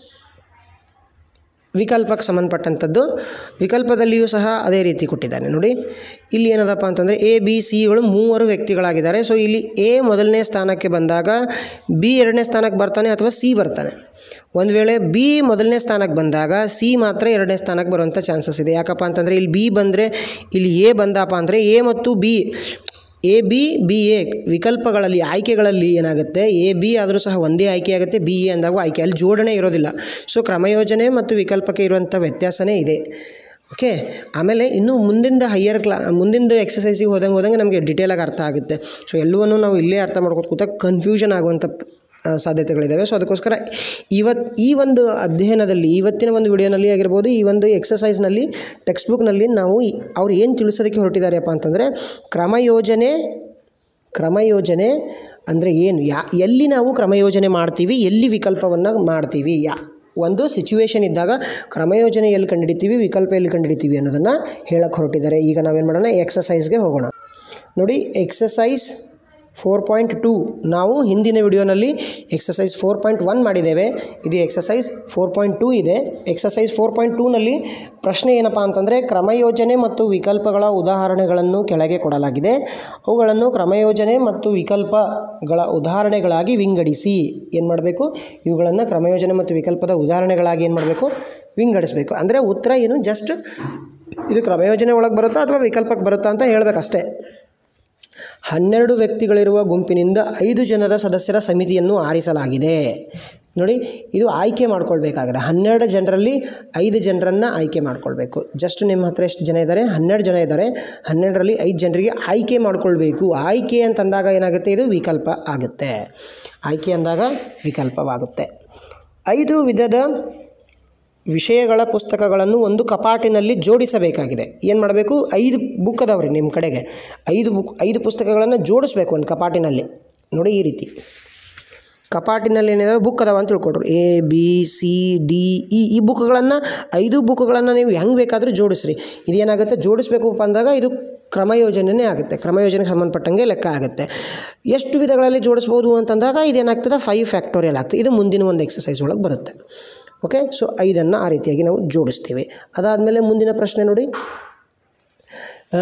ವಿಕಲ್ಪಕ್ಕೆ ಸಂಬಂಧಪಟ್ಟಂಥದ್ದು ವಿಕಲ್ಪದಲ್ಲಿಯೂ ಸಹ ಅದೇ ರೀತಿ ಕೊಟ್ಟಿದ್ದಾನೆ ನೋಡಿ ಇಲ್ಲಿ ಏನದಪ್ಪ ಅಂತಂದರೆ ಎ ಬಿ ಸಿಗಳು ಮೂವರು ವ್ಯಕ್ತಿಗಳಾಗಿದ್ದಾರೆ ಸೊ ಇಲ್ಲಿ ಎ ಮೊದಲನೇ ಸ್ಥಾನಕ್ಕೆ ಬಂದಾಗ ಬಿ ಎರಡನೇ ಸ್ಥಾನಕ್ಕೆ ಬರ್ತಾನೆ ಅಥವಾ ಸಿ ಬರ್ತಾನೆ ಒಂದು ವೇಳೆ ಬಿ ಮೊದಲನೇ ಸ್ಥಾನಕ್ಕೆ ಬಂದಾಗ ಸಿ ಮಾತ್ರ ಎರಡನೇ ಸ್ಥಾನಕ್ಕೆ ಬರುವಂಥ ಚಾನ್ಸಸ್ ಇದೆ ಯಾಕಪ್ಪ ಅಂತಂದರೆ ಇಲ್ಲಿ ಬಿ ಬಂದರೆ ಇಲ್ಲಿ ಎ ಬಂದಪ್ಪ ಅಂದರೆ ಎ ಮತ್ತು B A B B A ವಿಕಲ್ಪಗಳಲ್ಲಿ ಆಯ್ಕೆಗಳಲ್ಲಿ ಏನಾಗುತ್ತೆ ಎ ಬಿ ಆದರೂ ಸಹ ಒಂದೇ ಆಯ್ಕೆ ಆಗುತ್ತೆ ಬಿ ಎ ಅಂದಾಗ ಆಯ್ಕೆ ಅಲ್ಲಿ ಜೋಡಣೆ ಇರೋದಿಲ್ಲ ಸೊ ಕ್ರಮಯೋಜನೆ ಮತ್ತು ವಿಕಲ್ಪಕ್ಕೆ ಇರುವಂಥ ವ್ಯತ್ಯಾಸನೇ ಇದೆ ಓಕೆ ಆಮೇಲೆ ಇನ್ನು ಮುಂದಿಂದ ಹೈಯರ್ ಕ್ಲಾ ಮುಂದಿಂದ ಎಕ್ಸಸೈಸಿಗೆ ಹೋದಂಗೆ ಹೋದಂಗೆ ನಮಗೆ ಡಿಟೇಲಾಗಿ ಅರ್ಥ ಆಗುತ್ತೆ ಸೊ ಎಲ್ಲವನ್ನೂ ನಾವು ಇಲ್ಲೇ ಅರ್ಥ ಮಾಡ್ಕೊತ ಕೂತಾಗ ಕನ್ಫ್ಯೂಷನ್ ಆಗುವಂಥ ಆ, ಸಾಧ್ಯತೆಗಳಿದ್ದಾವೆ ಸೊ ಅದಕ್ಕೋಸ್ಕರ ಇವತ್ತು ಈ ಒಂದು ಅಧ್ಯಯನದಲ್ಲಿ ಇವತ್ತಿನ ಒಂದು ವಿಡಿಯೋನಲ್ಲಿ ಆಗಿರ್ಬೋದು ಈ ಒಂದು ಎಕ್ಸಸೈಸ್ನಲ್ಲಿ ಟೆಕ್ಸ್ಟ್ ಬುಕ್ನಲ್ಲಿ ನಾವು ಈ- ಅವ್ರು ಏನು ತಿಳಿಸೋದಕ್ಕೆ ಹೊರಟಿದ್ದಾರೆಪ್ಪ ಅಂತಂದರೆ ಕ್ರಮಯೋಜನೆ ಕ್ರಮಯೋಜನೆ ಅಂದರೆ ಏನು ಯಾ ಎಲ್ಲಿ ನಾವು ಕ್ರಮಯೋಜನೆ ಮಾಡ್ತೀವಿ ಎಲ್ಲಿ ವಿಕಲ್ಪವನ್ನು ಮಾಡ್ತೀವಿ ಯಾ ಒಂದು ಸಿಚುವೇಶನ್ ಇದ್ದಾಗ ಕ್ರಮಯೋಜನೆ ಎಲ್ಲಿ ಕಂಡುಹಿಡಿತೀವಿ ವಿಕಲ್ಪ ಎಲ್ಲಿ ಕಂಡುಹಿಡಿತೀವಿ ಅನ್ನೋದನ್ನು ಹೇಳಕ್ಕೆ ಹೊರಟಿದ್ದಾರೆ ಈಗ ನಾವೇನು ಮಾಡೋಣ ಎಕ್ಸಸೈಸ್ಗೆ ಹೋಗೋಣ ನೋಡಿ ಎಕ್ಸಸೈಸ್ ಫೋರ್ ಪಾಯಿಂಟ್ ಟೂ ನಾವು ಹಿಂದಿನ ವಿಡಿಯೋನಲ್ಲಿ ಎಕ್ಸಸೈಸ್ ಫೋರ್ ಪಾಯಿಂಟ್ ಒನ್ ಮಾಡಿದ್ದೇವೆ ಇದು ಎಕ್ಸಸೈಸ್ ಫೋರ್ ಪಾಯಿಂಟ್ ಟೂ ಇದೆ ಎಕ್ಸಸೈಸ್ ಫೋರ್ ಪಾಯಿಂಟ್ ಟೂನಲ್ಲಿ ಪ್ರಶ್ನೆ ಏನಪ್ಪ ಅಂತಂದರೆ ಕ್ರಮಯೋಜನೆ ಮತ್ತು ವಿಕಲ್ಪಗಳ ಉದಾಹರಣೆಗಳನ್ನು ಕೆಳಗೆ ಕೊಡಲಾಗಿದೆ ಅವುಗಳನ್ನು ಕ್ರಮಯೋಜನೆ ಮತ್ತು ವಿಕಲ್ಪಗಳ ಉದಾಹರಣೆಗಳಾಗಿ ವಿಂಗಡಿಸಿ ಏನು ಮಾಡಬೇಕು ಇವುಗಳನ್ನು ಕ್ರಮಯೋಜನೆ ಮತ್ತು ವಿಕಲ್ಪದ ಉದಾಹರಣೆಗಳಾಗಿ ಏನು ಮಾಡಬೇಕು ವಿಂಗಡಿಸಬೇಕು ಅಂದರೆ ಉತ್ತರ ಏನು ಜಸ್ಟ್ ಇದು ಕ್ರಮಯೋಜನೆ ಒಳಗೆ ಬರುತ್ತಾ ಅಥವಾ ವಿಕಲ್ಪಕ್ಕೆ ಬರುತ್ತಾ ಅಂತ ಹೇಳಬೇಕಷ್ಟೇ ಹನ್ನೆರಡು ವ್ಯಕ್ತಿಗಳಿರುವ ಗುಂಪಿನಿಂದ ಐದು ಜನರ ಸದಸ್ಯರ ಸಮಿತಿಯನ್ನು ಆರಿಸಲಾಗಿದೆ ನೋಡಿ ಇದು ಆಯ್ಕೆ ಮಾಡ್ಕೊಳ್ಬೇಕಾಗಿದೆ ಹನ್ನೆರಡು ಜನರಲ್ಲಿ ಐದು ಜನರನ್ನು ಆಯ್ಕೆ ಮಾಡ್ಕೊಳ್ಬೇಕು ಜಸ್ಟ್ ನಿಮ್ಮ ಹತ್ರ ಎಷ್ಟು ಜನ ಇದ್ದಾರೆ ಹನ್ನೆರಡು ಜನ ಇದ್ದಾರೆ ಹನ್ನೆರಡರಲ್ಲಿ ಐದು ಜನರಿಗೆ ಆಯ್ಕೆ ಮಾಡ್ಕೊಳ್ಬೇಕು ಆಯ್ಕೆ ಅಂತಂದಾಗ ಏನಾಗುತ್ತೆ ಇದು ವಿಕಲ್ಪ ಆಗುತ್ತೆ ಆಯ್ಕೆ ಅಂದಾಗ ವಿಕಲ್ಪವಾಗುತ್ತೆ ಐದು ವಿಧದ ವಿಷಯಗಳ ಪುಸ್ತಕಗಳನ್ನು ಒಂದು ಕಪಾಟಿನಲ್ಲಿ ಜೋಡಿಸಬೇಕಾಗಿದೆ ಏನು ಮಾಡಬೇಕು ಐದು ಬುಕ್ ಅದಾವ್ರಿ ನಿಮ್ಮ ಕಡೆಗೆ ಐದು ಬುಕ್ ಐದು ಪುಸ್ತಕಗಳನ್ನು ಜೋಡಿಸ್ಬೇಕು ಒಂದು ಕಪಾಟಿನಲ್ಲಿ ನೋಡಿ ಈ ರೀತಿ ಕಪಾಟಿನಲ್ಲಿ ಏನಿದಾವೆ ಬುಕ್ ಅದಾವ ಅಂತ ತಿಳ್ಕೊಡ್ರು A B C D E ಈ ಬುಕ್ಗಳನ್ನು ಐದು ಬುಕ್ಗಳನ್ನು ನೀವು ಹೆಂಗೆ ಬೇಕಾದರೂ ಜೋಡಿಸ್ರಿ ಇದೇನಾಗುತ್ತೆ ಜೋಡಿಸ್ಬೇಕಪ್ಪ ಅಂದಾಗ ಇದು ಕ್ರಮಯೋಜನೆಯೇ ಆಗುತ್ತೆ ಕ್ರಮಯೋಜನೆಗೆ ಸಂಬಂಧಪಟ್ಟಂಗೆ ಲೆಕ್ಕ ಆಗುತ್ತೆ ಎಷ್ಟು ವಿಧಗಳಲ್ಲಿ ಜೋಡಿಸ್ಬೋದು ಅಂತಂದಾಗ ಇದೇನಾಗ್ತದೆ ಫೈವ್ ಫ್ಯಾಕ್ಟೋರಿಯಲ್ ಆಗ್ತದೆ ಇದು ಮುಂದಿನ ಒಂದು ಎಕ್ಸಸೈಸ್ ಒಳಗೆ ಬರುತ್ತೆ ಓಕೆ ಸೊ ಐದನ್ನು ಆ ರೀತಿಯಾಗಿ ನಾವು ಜೋಡಿಸ್ತೀವಿ ಅದಾದಮೇಲೆ ಮುಂದಿನ ಪ್ರಶ್ನೆ ನೋಡಿ ಆ,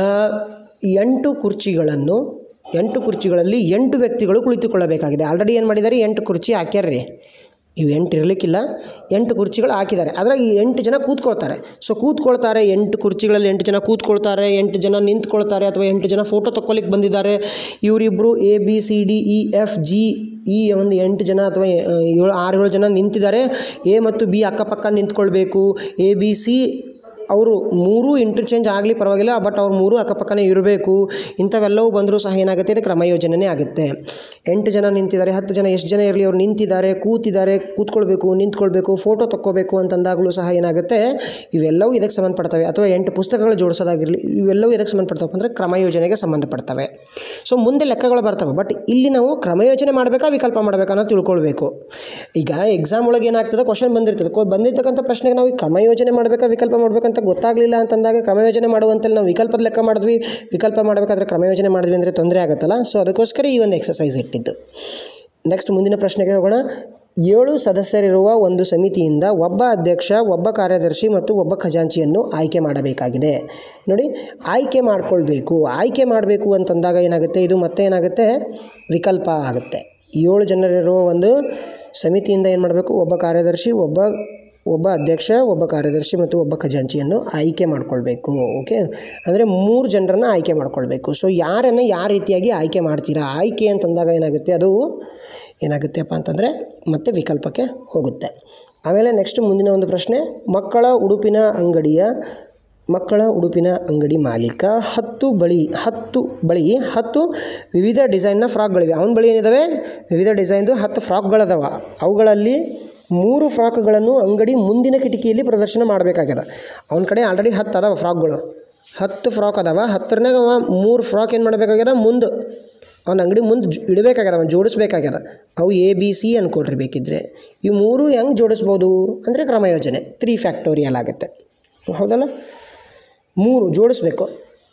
ಎಂಟು ಕುರ್ಚಿಗಳನ್ನು ಎಂಟು ಕುರ್ಚಿಗಳಲ್ಲಿ ಎಂಟು ವ್ಯಕ್ತಿಗಳು ಕುಳಿತುಕೊಳ್ಳಬೇಕಾಗಿದೆ ಆಲ್ರೆಡಿ ಏನು ಮಾಡಿದ್ದಾರೆ ಎಂಟು ಕುರ್ಚಿ ಹಾಕ್ಯಾರ್ರಿ ಇವು ಎಂಟು ಇರಲಿಕ್ಕಿಲ್ಲ ಎಂಟು ಕುರ್ಚಿಗಳು ಹಾಕಿದ್ದಾರೆ ಅದ್ರಾಗ ಈ ಎಂಟು ಜನ ಕೂತ್ಕೊಳ್ತಾರೆ ಸೊ ಕೂತ್ಕೊಳ್ತಾರೆ ಎಂಟು ಕುರ್ಚಿಗಳಲ್ಲಿ ಎಂಟು ಜನ ಕೂತ್ಕೊಳ್ತಾರೆ ಎಂಟು ಜನ ನಿಂತ್ಕೊಳ್ತಾರೆ ಅಥವಾ ಎಂಟು ಜನ ಫೋಟೋ ತಕ್ಕೊಲಿಕ್ಕೆ ಬಂದಿದ್ದಾರೆ ಇವರಿಬ್ಬರು A B C D E F G ಈ ಒಂದು ಎಂಟು ಜನ ಅಥವಾ ಆ, ಏಳು ಆರು ಏಳು ಜನ ನಿಂತಿದ್ದಾರೆ ಎ ಮತ್ತು ಬಿ ಅಕ್ಕಪಕ್ಕ ನಿಂತ್ಕೊಳ್ಬೇಕು ಎ ಬಿ ಸಿ ಅವರು ಮೂರೂ ಇಂಟರ್ಚೇಂಜ್ ಆಗಲಿ ಪರವಾಗಿಲ್ಲ ಬಟ್ ಅವ್ರು ಮೂರು ಅಕ್ಕಪಕ್ಕನೇ ಇರಬೇಕು ಇಂಥವೆಲ್ಲವೂ ಬಂದರೂ ಸಹ ಏನಾಗುತ್ತೆ ಇದು ಕ್ರಮಯೋಜನೆ ಆಗುತ್ತೆ ಎಂಟು ಜನ ನಿಂತಿದ್ದಾರೆ ಹತ್ತು ಜನ ಎಷ್ಟು ಜನ ಇರಲಿ ಅವ್ರು ನಿಂತಿದ್ದಾರೆ ಕೂತಿದ್ದಾರೆ ಕೂತ್ಕೊಳ್ಬೇಕು ನಿಂತ್ಕೊಳ್ಬೇಕು ಫೋಟೋ ತಕ್ಕೋಬೇಕು ಅಂತಂದಾಗಲೂ ಸಹ ಏನಾಗುತ್ತೆ ಇವೆಲ್ಲವೂ ಇದಕ್ಕೆ ಸಂಬಂಧಪಡ್ತವೆ ಅಥವಾ ಎಂಟು ಪುಸ್ತಕಗಳು ಜೋಡಿಸೋದಾಗಿರಲಿ ಇವೆಲ್ಲವೂ ಇದಕ್ಕೆ ಸಂಬಂಧಪಡ್ತವೆ ಅಂದರೆ ಕ್ರಮಯೋಜನೆಗೆ ಸಂಬಂಧಪಡ್ತವೆ ಸೊ ಮುಂದೆ ಲೆಕ್ಕಗಳು ಬರ್ತವೆ ಬಟ್ ಇಲ್ಲಿ ನಾವು ಕ್ರಮಯೋಜನೆ ಮಾಡಬೇಕಾ ವಿಕಲ್ಪ ಮಾಡಬೇಕಾ ಅನ್ನೋದು ತಿಳ್ಕೊಳ್ಬೇಕು ಈಗ ಎಕ್ಸಾಮ್ ಒಳಗೆ ಏನಾಗ್ತದೆ ಕ್ವಶನ್ ಬಂದಿರ್ತದೆ ಕೊ- ಬಂದಿರ್ತಕ್ಕಂಥ ಪ್ರಶ್ನೆಗೆ ನಾವು ಈ ಕ್ರಮಯೋಜನೆ ಮಾಡಬೇಕಾ ವಿಕಲ್ಪ ಮಾಡಬೇಕಂತ ಗೊತ್ತಾಗಲಿಲ್ಲ ಅಂತಂದಾಗ ಕ್ರಮಯೋಜನೆ ಮಾಡುವಂತಲ್ಲಿ ನಾವು ವಿಕಲ್ಪದ ಲೆಕ್ಕ ಮಾಡಿದ್ವಿ ವಿಕಲ್ಪ ಮಾಡಬೇಕಾದ್ರೆ ಕ್ರಮಯೋಜನೆ ಮಾಡಿದ್ವಿ ಅಂದರೆ ತೊಂದರೆ ಆಗುತ್ತಲ್ಲ ಸೊ ಅದಕ್ಕೋಸ್ಕರ ಈ ಒಂದು ಎಕ್ಸಸೈಸ್ ಇಟ್ಟಿದ್ದು ನೆಕ್ಸ್ಟ್ ಮುಂದಿನ ಪ್ರಶ್ನೆಗೆ ಹೋಗೋಣ ಏಳು ಸದಸ್ಯರಿರುವ ಒಂದು ಸಮಿತಿಯಿಂದ ಒಬ್ಬ ಅಧ್ಯಕ್ಷ ಒಬ್ಬ ಕಾರ್ಯದರ್ಶಿ ಮತ್ತು ಒಬ್ಬ ಖಜಾಂಚಿಯನ್ನು ಆಯ್ಕೆ ಮಾಡಬೇಕಾಗಿದೆ ನೋಡಿ ಆಯ್ಕೆ ಮಾಡಿಕೊಳ್ಬೇಕು ಆಯ್ಕೆ ಮಾಡಬೇಕು ಅಂತಂದಾಗ ಏನಾಗುತ್ತೆ ಇದು ಮತ್ತೆ ಏನಾಗುತ್ತೆ ವಿಕಲ್ಪ ಆಗುತ್ತೆ ಏಳು ಜನರಿರುವ ಒಂದು ಸಮಿತಿಯಿಂದ ಏನು ಮಾಡಬೇಕು ಒಬ್ಬ ಕಾರ್ಯದರ್ಶಿ ಒಬ್ಬ ಒಬ್ಬ ಅಧ್ಯಕ್ಷ ಒಬ್ಬ ಕಾರ್ಯದರ್ಶಿ ಮತ್ತು ಒಬ್ಬ ಖಜಾಂಚಿಯನ್ನು ಆಯ್ಕೆ ಮಾಡ್ಕೊಳ್ಬೇಕು ಓಕೆ ಅಂದರೆ ಮೂರು ಜನರನ್ನು ಆಯ್ಕೆ ಮಾಡ್ಕೊಳ್ಬೇಕು ಸೊ ಯಾರನ್ನು ಯಾವ ರೀತಿಯಾಗಿ ಆಯ್ಕೆ ಮಾಡ್ತೀರಾ ಆಯ್ಕೆ ಅಂತಂದಾಗ ಏನಾಗುತ್ತೆ ಅದು ಏನಾಗುತ್ತೆಪ್ಪ ಅಂತಂದರೆ ಮತ್ತೆ ವಿಕಲ್ಪಕ್ಕೆ ಹೋಗುತ್ತೆ ಆಮೇಲೆ ನೆಕ್ಸ್ಟ್ ಮುಂದಿನ ಒಂದು ಪ್ರಶ್ನೆ ಮಕ್ಕಳ ಉಡುಪಿನ ಅಂಗಡಿಯ ಮಕ್ಕಳ ಉಡುಪಿನ ಅಂಗಡಿ ಮಾಲೀಕ ಹತ್ತು ಬಳಿ ಹತ್ತು ಬಳಿ ಹತ್ತು ವಿವಿಧ ಡಿಸೈನ್ನ ಫ್ರಾಕ್ಗಳಿವೆ ಅವನ ಬಳಿ ಏನಿದಾವೆ ವಿವಿಧ ಡಿಸೈನ್ದು ಹತ್ತು ಫ್ರಾಕ್ಗಳದಾವ ಅವುಗಳಲ್ಲಿ ಮೂರು ಫ್ರಾಕ್ಗಳನ್ನು ಅಂಗಡಿ ಮುಂದಿನ ಕಿಟಕಿಯಲ್ಲಿ ಪ್ರದರ್ಶನ ಮಾಡಬೇಕಾಗ್ಯದ ಅವನ ಕಡೆ ಆಲ್ರೆಡಿ ಹತ್ತು ಅದಾವ ಫ್ರಾಕ್ಗಳು ಹತ್ತು ಫ್ರಾಕ್ ಅದಾವ ಹತ್ತರನಾಗ ಅವ ಮೂರು ಫ್ರಾಕ್ ಏನು ಮಾಡಬೇಕಾಗ್ಯದ ಮುಂದೆ ಅವ್ನ ಅಂಗಡಿ ಮುಂದೆ ಜ್ ಇಡಬೇಕಾಗ್ಯದ ಅವ್ನು ಜೋಡಿಸ್ಬೇಕಾಗ್ಯದ ಅವು ಎ ಬಿ ಸಿ ಅನ್ಕೊಳ್ರಿ ಬೇಕಿದ್ರೆ ಈ ಮೂರು ಹೆಂಗೆ ಜೋಡಿಸ್ಬೋದು ಅಂದರೆ ಕ್ರಮಯೋಜನೆ ತ್ರೀ ಫ್ಯಾಕ್ಟೋರಿಯಲ್ ಆಗುತ್ತೆ ಹೌದಲ್ಲ ಮೂರು ಜೋಡಿಸ್ಬೇಕು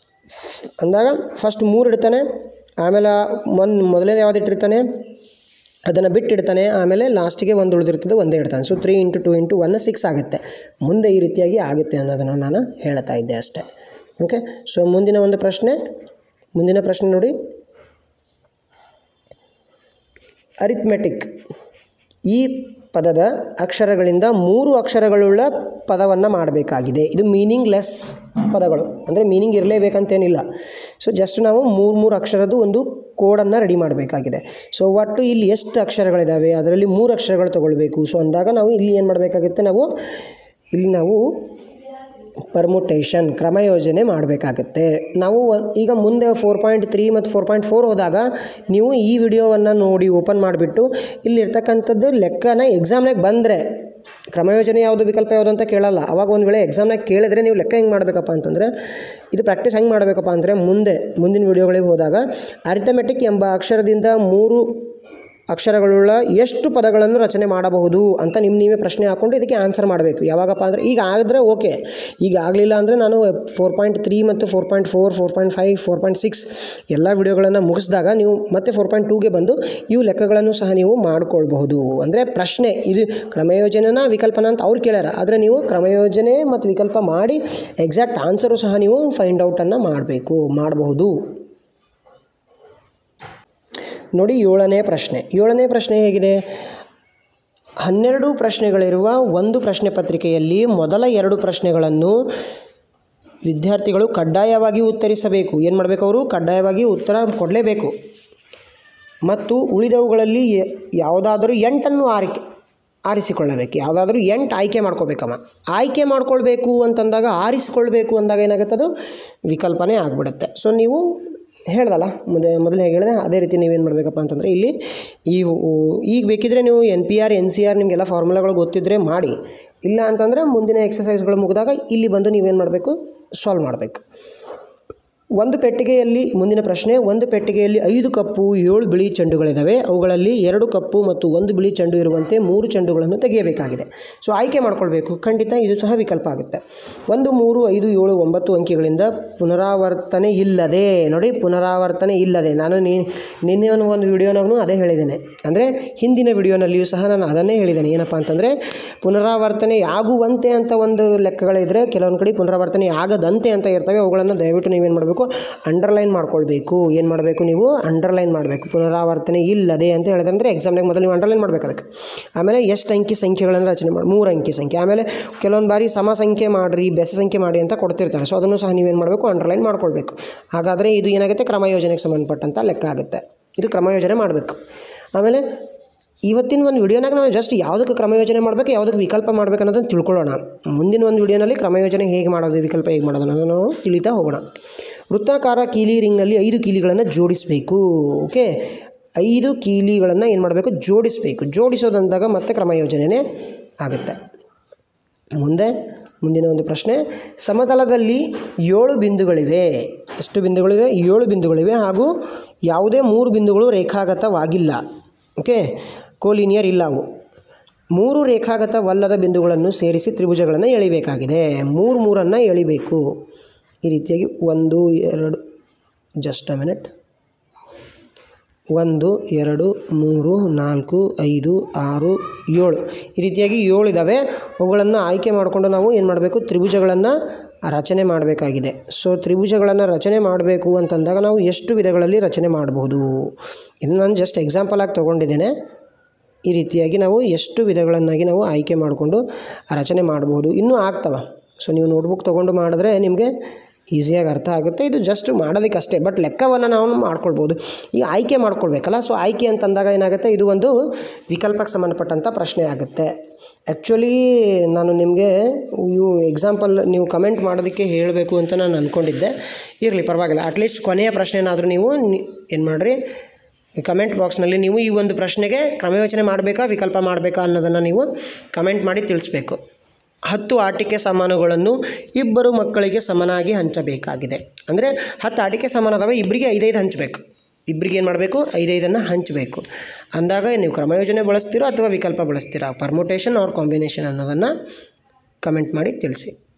ಅಂದಾಗ ಫಸ್ಟ್ ಮೂರು ಇಡ್ತಾನೆ ಆಮೇಲೆ ಒಂದು ಮೊದಲನೇ ಯಾವ್ದು ಇಟ್ಟಿರ್ತಾನೆ ಅದನ್ನು ಬಿಟ್ಟಿಡ್ತಾನೆ ಆಮೇಲೆ ಲಾಸ್ಟಿಗೆ ಒಂದು ಉಳಿದಿರ್ತದೆ ಒಂದೇ ಇಡ್ತಾನೆ so three into two into one six ಆಗುತ್ತೆ ಮುಂದೆ ಈ ರೀತಿಯಾಗಿ ಆಗುತ್ತೆ ಅನ್ನೋದನ್ನು ನಾನು ಹೇಳ್ತಾ ಇದ್ದೆ ಅಷ್ಟೇ ಓಕೆ ಸೊ ಮುಂದಿನ ಒಂದು ಪ್ರಶ್ನೆ ಮುಂದಿನ ಪ್ರಶ್ನೆ ನೋಡಿ ಅರಿಥ್ಮೆಟಿಕ್ ಈ ಪದದ ಅಕ್ಷರಗಳಿಂದ ಮೂರು ಅಕ್ಷರಗಳುಳ್ಳ ಪದವನ್ನು ಮಾಡಬೇಕಾಗಿದೆ ಇದು ಮೀನಿಂಗ್ಲೆಸ್ ಪದಗಳು ಅಂದರೆ ಮೀನಿಂಗ್ ಇರಲೇಬೇಕಂತೇನಿಲ್ಲ ಸೊ ಜಸ್ಟ್ ನಾವು ಮೂರು ಮೂರು ಅಕ್ಷರದ್ದು ಒಂದು ಕೋಡನ್ನು ರೆಡಿ ಮಾಡಬೇಕಾಗಿದೆ ಸೊ ಒಟ್ಟು ಇಲ್ಲಿ ಎಷ್ಟು ಅಕ್ಷರಗಳಿದ್ದಾವೆ ಅದರಲ್ಲಿ ಮೂರು ಅಕ್ಷರಗಳು ತೊಗೊಳ್ಬೇಕು ಸೊ ಅಂದಾಗ ನಾವು ಇಲ್ಲಿ ಏನು ಮಾಡಬೇಕಾಗುತ್ತೆ ನಾವು ಇಲ್ಲಿ ನಾವು ಪರ್ಮುಟೇಷನ್ ಕ್ರಮಯೋಜನೆ ಮಾಡಬೇಕಾಗತ್ತೆ ನಾವು ಒ- ಈಗ ಮುಂದೆ ಫೋರ್ ಪಾಯಿಂಟ್ ತ್ರೀ ಮತ್ತು ಫೋರ್ ಪಾಯಿಂಟ್ ಫೋರ್ ಹೋದಾಗ ನೀವು ಈ ವಿಡಿಯೋವನ್ನು ನೋಡಿ ಓಪನ್ ಮಾಡಿಬಿಟ್ಟು ಇಲ್ಲಿರ್ತಕ್ಕಂಥದ್ದು ಲೆಕ್ಕನ ಎಕ್ಸಾಮ್ನಾಗ ಬಂದರೆ ಕ್ರಮಯೋಜನೆ ಯಾವುದು ವಿಕಲ್ಪ ಯಾವುದು ಅಂತ ಕೇಳಲ್ಲ ಅವಾಗ ಒಂದು ವೇಳೆ ಎಕ್ಸಾಮ್ನಾಗ ಕೇಳಿದ್ರೆ ನೀವು ಲೆಕ್ಕ ಹೆಂಗೆ ಮಾಡಬೇಕಪ್ಪ ಅಂತಂದರೆ ಇದು ಪ್ರಾಕ್ಟೀಸ್ ಹೆಂಗೆ ಮಾಡಬೇಕಪ್ಪ ಅಂದರೆ ಮುಂದೆ ಮುಂದಿನ ವಿಡಿಯೋಗಳಿಗೆ ಹೋದಾಗ ಅರಿಥಮೆಟಿಕ್ ಎಂಬ ಅಕ್ಷರದಿಂದ ಮೂರು ಅಕ್ಷರಗಳುಳ್ಳ ಎಷ್ಟು ಪದಗಳನ್ನು ರಚನೆ ಮಾಡಬಹುದು ಅಂತ ನಿಮ್ಮ ನೀವೇ ಪ್ರಶ್ನೆ ಹಾಕ್ಕೊಂಡು ಇದಕ್ಕೆ ಆನ್ಸರ್ ಮಾಡಬೇಕು ಯಾವಾಗಪ್ಪ ಅಂದರೆ ಈಗ ಆಗಿದ್ರೆ ಓಕೆ ಈಗ ಆಗಲಿಲ್ಲ ಅಂದರೆ ನಾನು ಫೋರ್ ಪಾಯಿಂಟ್ ತ್ರೀ ಮತ್ತು four point four four point five four point six ಎಲ್ಲ ವಿಡಿಯೋಗಳನ್ನು ಮುಗಿಸಿದಾಗ ನೀವು ಮತ್ತೆ ಫೋರ್ ಪಾಯಿಂಟ್ ಟೂಗೆ ಬಂದು ಇವು ಲೆಕ್ಕಗಳನ್ನು ಸಹ ನೀವು ಮಾಡ್ಕೊಳ್ಬಹುದು ಅಂದರೆ ಪ್ರಶ್ನೆ ಇದು ಕ್ರಮಯೋಜನೆನ ವಿಕಲ್ಪನ ಅಂತ ಅವ್ರು ಕೇಳ್ಯಾರ ಆದರೆ ನೀವು ಕ್ರಮಯೋಜನೆ ಮತ್ತು ವಿಕಲ್ಪ ಮಾಡಿ ಎಕ್ಸಾಕ್ಟ್ ಆನ್ಸರು ಸಹ ನೀವು ಫೈಂಡ್ ಔಟನ್ನು ಮಾಡಬೇಕು ಮಾಡಬಹುದು ನೋಡಿ ಏಳನೇ ಪ್ರಶ್ನೆ ಏಳನೇ ಪ್ರಶ್ನೆ ಹೇಗಿದೆ ಹನ್ನೆರಡು ಪ್ರಶ್ನೆಗಳಿರುವ ಒಂದು ಪ್ರಶ್ನೆ ಪತ್ರಿಕೆಯಲ್ಲಿ ಮೊದಲ ಎರಡು ಪ್ರಶ್ನೆಗಳನ್ನು ವಿದ್ಯಾರ್ಥಿಗಳು ಕಡ್ಡಾಯವಾಗಿ ಉತ್ತರಿಸಬೇಕು ಏನು ಮಾಡಬೇಕು ಅವರು ಕಡ್ಡಾಯವಾಗಿ ಉತ್ತರ ಕೊಡಲೇಬೇಕು ಮತ್ತು ಉಳಿದವುಗಳಲ್ಲಿ ಯ- ಯಾವುದಾದರೂ ಎಂಟನ್ನು ಆರಿಕೆ ಆರಿಸಿಕೊಳ್ಳಬೇಕು ಯಾವುದಾದ್ರೂ ಎಂಟು ಆಯ್ಕೆ ಮಾಡ್ಕೋಬೇಕಮ್ಮ ಆಯ್ಕೆ ಮಾಡ್ಕೊಳ್ಬೇಕು ಅಂತಂದಾಗ ಆರಿಸಿಕೊಳ್ಬೇಕು ಅಂದಾಗ ಏನಾಗುತ್ತೆ ಅದು ವಿಕಲ್ಪನೆ ಆಗಿಬಿಡುತ್ತೆ ಸೊ ನೀವು ಹೇಳ್ದಲ್ಲ ಮೊದಲೇ ಮೊದಲು ಹೇಗೆ ಹೇಳಿದೆ ಅದೇ ರೀತಿ ನೀವೇನು ಮಾಡಬೇಕಪ್ಪ ಅಂತಂದರೆ ಇಲ್ಲಿ ಈ ಈಗ ಬೇಕಿದ್ರೆ ನೀವು N P R N C R ನಿಮಗೆಲ್ಲ ಫಾರ್ಮುಲಾಗಳು ಗೊತ್ತಿದ್ದರೆ ಮಾಡಿ ಇಲ್ಲ ಅಂತಂದರೆ ಮುಂದಿನ ಎಕ್ಸಸೈಸ್ಗಳು ಮುಗಿದಾಗ ಇಲ್ಲಿ ಬಂದು ನೀವೇನು ಮಾಡಬೇಕು ಸಾಲ್ವ್ ಮಾಡಬೇಕು ಒಂದು ಪೆಟ್ಟಿಗೆಯಲ್ಲಿ ಮುಂದಿನ ಪ್ರಶ್ನೆ ಒಂದು ಪೆಟ್ಟಿಗೆಯಲ್ಲಿ ಐದು ಕಪ್ಪು ಏಳು ಬಿಳಿ ಚೆಂಡುಗಳಿದ್ದಾವೆ ಅವುಗಳಲ್ಲಿ ಎರಡು ಕಪ್ಪು ಮತ್ತು ಒಂದು ಬಿಳಿ ಚೆಂಡು ಇರುವಂತೆ ಮೂರು ಚೆಂಡುಗಳನ್ನು ತೆಗೆಯಬೇಕಾಗಿದೆ ಸೊ ಆಯ್ಕೆ ಮಾಡ್ಕೊಳ್ಬೇಕು ಖಂಡಿತ ಇದು ಸಹ ವಿಕಲ್ಪ ಆಗುತ್ತೆ ಒಂದು ಮೂರು ಐದು ಏಳು ಒಂಬತ್ತು ಅಂಕಿಗಳಿಂದ ಪುನರಾವರ್ತನೆ ಇಲ್ಲದೆ ನೋಡಿ ಪುನರಾವರ್ತನೆ ಇಲ್ಲದೆ ನಾನು ನೀ ನಿನ್ನೆ ಒಂದು ಒಂದು ವಿಡಿಯೋನಾಗೂ ಅದೇ ಹೇಳಿದ್ದೇನೆ ಅಂದರೆ ಹಿಂದಿನ ವಿಡಿಯೋನಲ್ಲಿಯೂ ಸಹ ನಾನು ಅದನ್ನೇ ಹೇಳಿದ್ದೇನೆ ಏನಪ್ಪ ಅಂತಂದರೆ ಪುನರಾವರ್ತನೆ ಆಗುವಂತೆ ಅಂತ ಒಂದು ಲೆಕ್ಕಗಳಿದ್ರೆ ಕೆಲವೊಂದು ಕಡೆ ಪುನರಾವರ್ತನೆ ಆಗದಂತೆ ಅಂತ ಇರ್ತವೆ ಅವುಗಳನ್ನು ದಯವಿಟ್ಟು ನೀವೇನು ಮಾಡಬೇಕು ಅಂಡರ್ಲೈನ್ ಮಾಡ್ಕೊಳ್ಬೇಕು ಏನು ಮಾಡಬೇಕು ನೀವು ಅಂಡರ್ಲೈನ್ ಮಾಡಬೇಕು ಪುನರಾವರ್ತನೆ ಇಲ್ಲದೆ ಅಂತ ಹೇಳಿದ್ರೆ ಅಂದರೆ ಎಕ್ಸಾಮ್ನಾಗ ಮೊದಲು ನೀವು ಅಂಡರ್ಲೈನ್ ಮಾಡಬೇಕು ಅದಕ್ಕೆ ಆಮೇಲೆ ಎಷ್ಟು ಅಂಕಿ ಸಂಖ್ಯೆಗಳನ್ನು ರಚನೆ ಮಾಡಿ ಮೂರು ಅಂಕಿ ಸಂಖ್ಯೆ ಆಮೇಲೆ ಕೆಲವೊಂದು ಬಾರಿ ಸಮ ಸಂಖ್ಯೆ ಮಾಡಿರಿ ಬೆಸ ಸಂಖ್ಯೆ ಮಾಡಿ ಅಂತ ಕೊಡ್ತಿರ್ತಾರೆ ಸೊ ಅದನ್ನು ಸಹ ನೀವೇನು ಮಾಡಬೇಕು ಅಂಡರ್ಲೈನ್ ಮಾಡ್ಕೊಳ್ಬೇಕು ಹಾಗಾದರೆ ಇದು ಏನಾಗುತ್ತೆ ಕ್ರಮ ಯೋಜನೆಗೆ ಸಂಬಂಧಪಟ್ಟಂಥ ಲೆಕ್ಕ ಆಗುತ್ತೆ ಇದು ಕ್ರಮ ಯೋಜನೆ ಮಾಡಬೇಕು ಆಮೇಲೆ ಇವತ್ತಿನ ಒಂದು ವಿಡಿಯೋನಾಗ ನಾವು ಜಸ್ಟ್ ಯಾವುದಕ್ಕೆ ಕ್ರಮಯೋಜನೆ ಮಾಡಬೇಕು ಯಾವುದಕ್ಕೆ ವಿಕಲ್ಪ ಮಾಡಬೇಕು ಅನ್ನೋದನ್ನು ತಿಳ್ಕೊಳ್ಳೋಣ ಮುಂದಿನ ಒಂದು ವಿಡಿಯೋನಲ್ಲಿ ಕ್ರಮಯೋಜನೆ ಹೇಗೆ ಮಾಡೋದು ವಿಕಲ್ಪ ಹೇಗೆ ಮಾಡೋದು ಅನ್ನೋದನ್ನು ನಾವು ತಿಳಿತಾ ಹೋಗೋಣ ವೃತ್ತಾಕಾರ ಕೀಲಿ ರಿಂಗ್ನಲ್ಲಿ ಐದು ಕೀಲಿಗಳನ್ನು ಜೋಡಿಸಬೇಕು ಓಕೆ ಐದು ಕೀಲಿಗಳನ್ನು ಏನು ಮಾಡಬೇಕು ಜೋಡಿಸಬೇಕು ಜೋಡಿಸೋದಂದಾಗ ಮತ್ತೆ ಕ್ರಮಯೋಜನೆಯೇ ಆಗುತ್ತೆ ಮುಂದೆ ಮುಂದಿನ ಒಂದು ಪ್ರಶ್ನೆ ಸಮತಲದಲ್ಲಿ ಏಳು ಬಿಂದುಗಳಿವೆ ಎಷ್ಟು ಬಿಂದುಗಳಿವೆ ಏಳು ಬಿಂದುಗಳಿವೆ ಹಾಗೂ ಯಾವುದೇ ಮೂರು ಬಿಂದುಗಳು ರೇಖಾಗತವಾಗಿಲ್ಲ ಓಕೆ ಕೋಲಿನಿಯರ್ ಇಲ್ಲ ಅವು ಮೂರು ರೇಖಾಗತವಲ್ಲದ ಬಿಂದುಗಳನ್ನು ಸೇರಿಸಿ ತ್ರಿಭುಜಗಳನ್ನು ಎಳಿಬೇಕಾಗಿದೆ ಮೂರು ಮೂರನ್ನು ಎಳಿಬೇಕು ಈ ರೀತಿಯಾಗಿ ಒಂದು ಎರಡು ಜಸ್ಟ್ ಅ ಮಿನಿಟ್ ಒಂದು ಎರಡು ಮೂರು ನಾಲ್ಕು ಐದು ಆರು ಏಳು ಈ ರೀತಿಯಾಗಿ ಏಳು ಇದ್ದಾವೆ ಅವುಗಳನ್ನು ಆಯ್ಕೆ ಮಾಡಿಕೊಂಡು ನಾವು ಏನು ಮಾಡಬೇಕು ತ್ರಿಭುಜಗಳನ್ನು ರಚನೆ ಮಾಡಬೇಕಾಗಿದೆ ಸೊ ತ್ರಿಭುಜಗಳನ್ನು ರಚನೆ ಮಾಡಬೇಕು ಅಂತಂದಾಗ ನಾವು ಎಷ್ಟು ವಿಧಗಳಲ್ಲಿ ರಚನೆ ಮಾಡಬಹುದು ಇದು ನಾನು ಜಸ್ಟ್ ಎಕ್ಸಾಂಪಲ್ ಆಗಿ ತೊಗೊಂಡಿದ್ದೇನೆ ಈ ರೀತಿಯಾಗಿ ನಾವು ಎಷ್ಟು ವಿಧಗಳನ್ನಾಗಿ ನಾವು ಆಯ್ಕೆ ಮಾಡಿಕೊಂಡು ರಚನೆ ಮಾಡಬಹುದು ಇನ್ನೂ ಆಗ್ತವೆ ಸೊ ನೀವು ನೋಟ್ಬುಕ್ ತೊಗೊಂಡು ಮಾಡಿದ್ರೆ ನಿಮಗೆ ಈಸಿಯಾಗಿ ಅರ್ಥ ಆಗುತ್ತೆ ಇದು ಜಸ್ಟ್ ಮಾಡೋದಕ್ಕಷ್ಟೇ ಬಟ್ ಲೆಕ್ಕವನ್ನು ನಾವು ಮಾಡ್ಕೊಳ್ಬೋದು ಈಗ ಆಯ್ಕೆ ಮಾಡ್ಕೊಳ್ಬೇಕಲ್ಲ ಸೊ ಆಯ್ಕೆ ಅಂತಂದಾಗ ಏನಾಗುತ್ತೆ ಇದು ಒಂದು ವಿಕಲ್ಪಕ್ಕೆ ಸಂಬಂಧಪಟ್ಟಂಥ ಪ್ರಶ್ನೆ ಆಗುತ್ತೆ ಆ್ಯಕ್ಚುಲಿ ನಾನು ನಿಮಗೆ ಇವು ಎಕ್ಸಾಂಪಲ್ ನೀವು ಕಮೆಂಟ್ ಮಾಡೋದಕ್ಕೆ ಹೇಳಬೇಕು ಅಂತ ನಾನು ಅಂದ್ಕೊಂಡಿದ್ದೆ ಇರಲಿ ಪರವಾಗಿಲ್ಲ ಅಟ್ಲೀಸ್ಟ್ ಕೊನೆಯ ಪ್ರಶ್ನೆನಾದರೂ ನೀವು ಏನು ಮಾಡಿರಿ ಕಮೆಂಟ್ ಬಾಕ್ಸ್ನಲ್ಲಿ ನೀವು ಈ ಒಂದು ಪ್ರಶ್ನೆಗೆ ಕ್ರಮಯೋಚನೆ ಮಾಡಬೇಕಾ ವಿಕಲ್ಪ ಮಾಡಬೇಕಾ ಅನ್ನೋದನ್ನು ನೀವು ಕಮೆಂಟ್ ಮಾಡಿ ತಿಳಿಸ್ಬೇಕು ಹತ್ತು ಆಟಿಕೆ ಸಾಮಾನುಗಳನ್ನು ಇಬ್ಬರು ಮಕ್ಕಳಿಗೆ ಸಮನಾಗಿ ಹಂಚಬೇಕಾಗಿದೆ ಅಂದರೆ ಹತ್ತು ಆಟಿಕೆ ಸಾಮಾನು ಅದಾವೆ ಇಬ್ಬರಿಗೆ ಐದೈದು ಹಂಚಬೇಕು ಇಬ್ಬರಿಗೆ ಏನು ಮಾಡಬೇಕು ಐದೈದನ್ನು ಹಂಚಬೇಕು ಅಂದಾಗ ನೀವು ಕ್ರಮಯೋಜನೆ ಬಳಸ್ತೀರೋ ಅಥವಾ ವಿಕಲ್ಪ ಬಳಸ್ತೀರಾ ಪರ್ಮುಟೇಷನ್ ಆರ್ ಕಾಂಬಿನೇಷನ್ ಅನ್ನೋದನ್ನು ಕಮೆಂಟ್ ಮಾಡಿ ತಿಳಿಸಿ